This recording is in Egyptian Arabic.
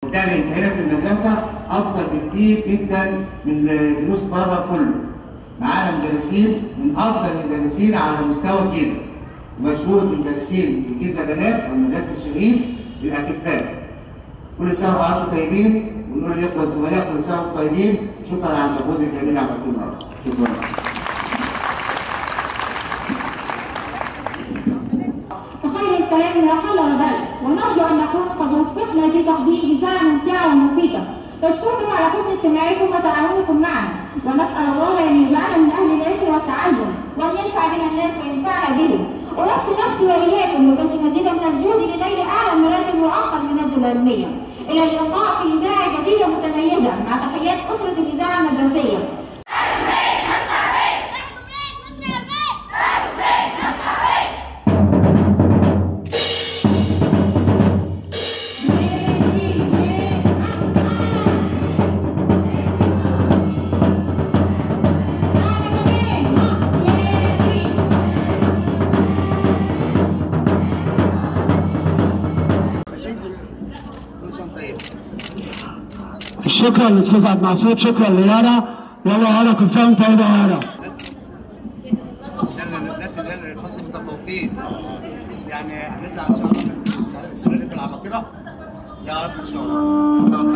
وبالتالي انت هنا في المدرسه افضل بكتير جدا من دروس بره كله معانا مدرسين من افضل المدرسين على مستوى الجيزه مشهور بالمدرسين الجيزه بنات او مدرسه الشريف بالاكفاء كل سنه وانتم طيبين ونقول للاخوه الزملاء كل سنه وانتم طيبين شكرا على المجهود الجميل اللي عملتوه النهارده شكرا فخير الكلام لا قل وبل ونرجو ان نكون قد وفقنا في تقديم اذاعه ممتعه ومفيده نشكركم على حسن استماعكم وتعاونكم معنا ونسال الله ان يجعلنا من اهل العلم والتعلم وان ينفع بنا الناس وينفعنا بهم ونفس نفسي واياكم وبنت مزيدا من الجهد لنيل اعلى مراتب واعقل من العلميه الى اللقاء في اذاعه جديده متميزه مع تحيات اسره الاذاعه المدرسيه ماشي كل سنه طيب شكرا للاستاذ عبد المعصود شكرا ليارا يلا يارا كل سنه وانت طيبه يا يارا عشان الناس اللي انا الفصل متفوقين يعني هنطلع ان شاء الله السنه دي في العباقره يا رب ان شاء الله